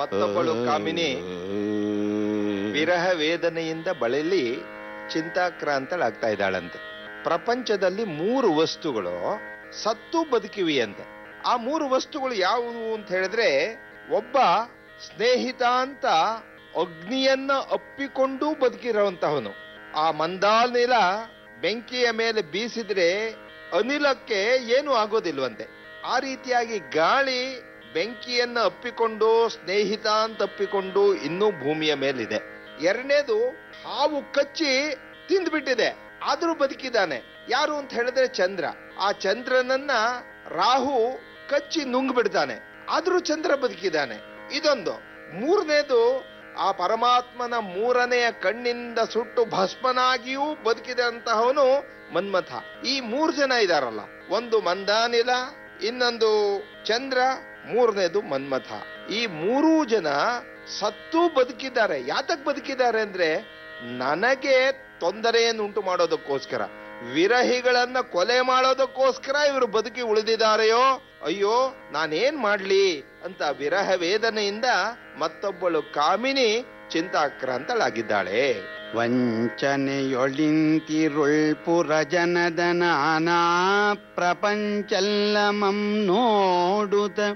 ಮತ್ತೊಬ್ಬಳು ಕಾಮಿನಿ ವಿರಹ ವೇದನೆಯಿಂದ ಬಳಲಿ ಚಿಂತಾಕ್ರಾಂತಳಾಗ್ತಾ ಇದ್ದಾಳಂತೆ ಪ್ರಪಂಚದಲ್ಲಿ ಮೂರು ವಸ್ತುಗಳು ಸತ್ತು ಬದುಕಿವೆಯಂತೆ ಆ ಮೂರು ವಸ್ತುಗಳು ಯಾವುವು ಅಂತ ಹೇಳಿದ್ರೆ ಒಬ್ಬ ಸ್ನೇಹಿತ ಅಂತ ಅಗ್ನಿಯನ್ನ ಅಪ್ಪಿಕೊಂಡು ಬದುಕಿರುವಂತಹವನು ಆ ಮಂದಾನಿಲ ಬೆಂಕಿಯ ಮೇಲೆ ಬೀಸಿದ್ರೆ ಅನಿಲಕ್ಕೆ ಏನು ಆಗೋದಿಲ್ವಂತೆ ಆ ರೀತಿಯಾಗಿ ಗಾಳಿ ಬೆಂಕಿಯನ್ನ ಅಪ್ಪಿಕೊಂಡು ಸ್ನೇಹಿತ ಅಂತ ಅಪ್ಪಿಕೊಂಡು ಇನ್ನೂ ಭೂಮಿಯ ಮೇಲಿದೆ ಎರಡನೇದು ಹಾವು ಕಚ್ಚಿ ತಿಂದ್ಬಿಟ್ಟಿದೆ ಆದ್ರೂ ಬದುಕಿದ್ದಾನೆ ಯಾರು ಅಂತ ಹೇಳಿದ್ರೆ ಚಂದ್ರ ಆ ಚಂದ್ರನನ್ನ ರಾಹು ಕಚ್ಚಿ ನುಂಗ್ ಬಿಡ್ತಾನೆ ಆದ್ರೂ ಚಂದ್ರ ಬದುಕಿದ್ದಾನೆ ಇದೊಂದು ಮೂರನೇದು ಆ ಪರಮಾತ್ಮನ ಮೂರನೆಯ ಕಣ್ಣಿಂದ ಸುಟ್ಟು ಭಸ್ಮನಾಗಿಯೂ ಬದುಕಿದಂತಹವನು ಮನ್ಮಥ ಈ ಮೂರು ಜನ ಇದಾರಲ್ಲ ಒಂದು ಮಂದಾನಿಲ ಇನ್ನೊಂದು ಚಂದ್ರ ಮೂರನೇದು ಮನ್ಮಥ ಈ ಮೂರೂ ಜನ ಸತ್ತು ಬದುಕಿದ್ದಾರೆ ಯಾತಕ್ ಬದುಕಿದ್ದಾರೆ ಅಂದ್ರೆ ನನಗೆ ತೊಂದರೆಯನ್ನು ಉಂಟು ಮಾಡೋದಕ್ಕೋಸ್ಕರ ವಿರಹಿಗಳನ್ನ ಕೊಲೆ ಮಾಡೋದಕ್ಕೋಸ್ಕರ ಇವರು ಬದುಕಿ ಉಳಿದಿದ್ದಾರೆಯೋ ಅಯ್ಯೋ ನಾನೇನ್ ಮಾಡ್ಲಿ ಅಂತ ವಿರಹ ವೇದನೆಯಿಂದ ಮತ್ತೊಬ್ಬಳು ಕಾಮಿನಿ ಚಿಂತಾಕ್ರಾಂತಳಾಗಿದ್ದಾಳೆ ವಂಚನೆಯೊಳಿಂತಿರುಳ್ಪುರ ಜನದ ನಾನಾ ಪ್ರಪಂಚಲ್ಲಮಂ ನೋಡುತ್ತ